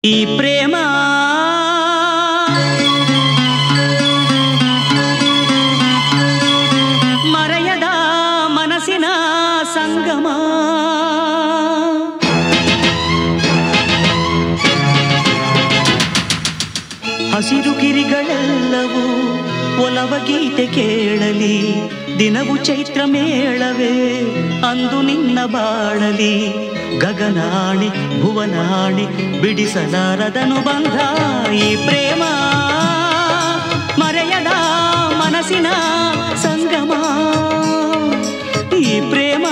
ಈ ಪ್ರೇಮ ಮರೆಯದ ಮನಸ್ಸಿನ ಸಂಗಮ ಹಸಿರು ಗಿರಿಗಳೆಲ್ಲವೂ ಒಲವ ಗೀತೆ ಕೇಳಲಿ ದಿನವು ಚೈತ್ರ ಮೇಳವೇ ಅಂದು ನಿನ್ನ ಬಾಳಲಿ ಗಗನಾಣಿ ಭುವನಾಣಿ ಬಿಡಿಸಲಾರದನು ಬಂಧ ಈ ಪ್ರೇಮ ಮರೆಯದ ಮನಸ್ಸಿನ ಸಂಗಮ ಈ ಪ್ರೇಮ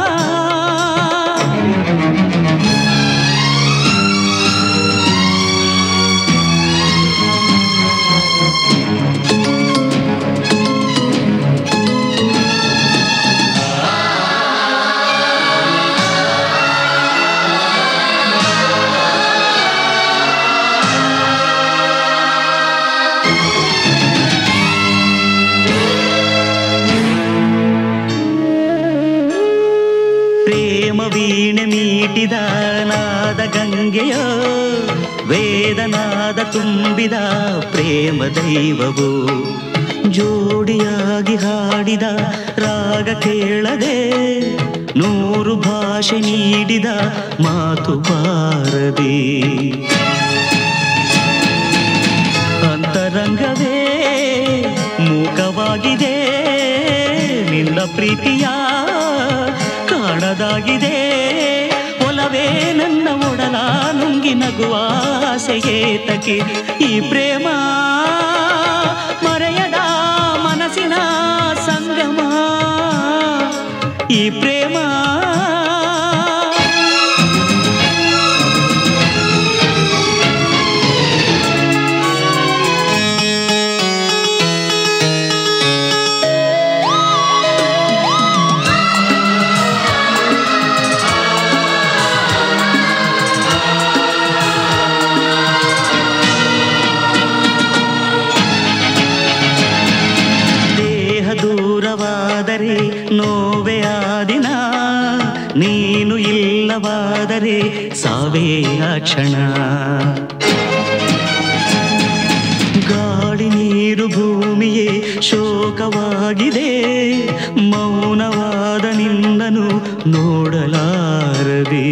ಪ್ರೇಮ ವೀಣೆ ಮೀಟಿದ ನಾದ ಗಂಗೆಯ ವೇದನಾದ ತುಂಬಿದ ಪ್ರೇಮ ದೈವವು ಜೋಡಿಯಾಗಿ ಹಾಡಿದ ರಾಗ ಕೇಳದೆ ನೂರು ಭಾಷೆ ನೀಡಿದ ಮಾತು ಬಾರದೆ ಅಂತರಂಗವೇ ಮೂಕವಾಗಿದೆ ನಿನ್ನ ಪ್ರೀತಿಯ ಕಾಣದಾಗಿದೆ ಒಲವೇ ನನ್ನ ಒಡಲ ನುಂಗಿ ನಗುವ ಆಸೆಯೇತಕ್ಕೆ ಈ ಪ್ರೇಮ ಮರೆಯದ ಮನಸ್ಸಿನ ಸಂಗಮ ಈ ಪ್ರೇಮ ದೇಹ ದೂರವಾದರೆ ನೋವೇ ಆ ದಿನ ನೀನು ಇಲ್ಲವಾದರೆ ಸಾವೇ ಆ ಕ್ಷಣ ಗಾಳಿ ನೀರು ಭೂಮಿಯೇ ಶೋಕವಾಗಿದೆ ಮೌನವಾದ ನಿನ್ನನು ನೋಡಲಾರದೆ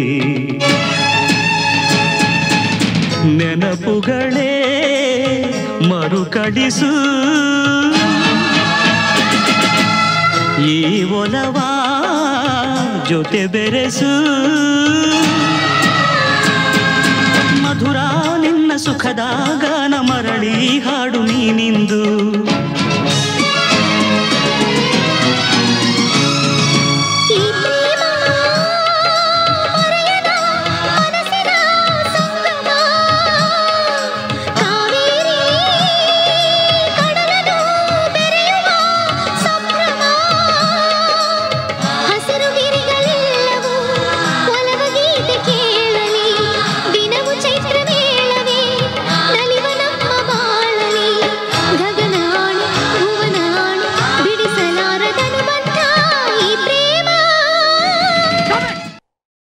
ನೆನಪುಗಳೇ ಮರುಕಡಿಸು ಈ ಒಲವ ಜೊತೆ ಬೆರೆಸು ಮಧುರ ನಿನ್ನ ಸುಖದ ಗಾನ ಮರಳಿ ಹಾಡು ನೀನಿಂದು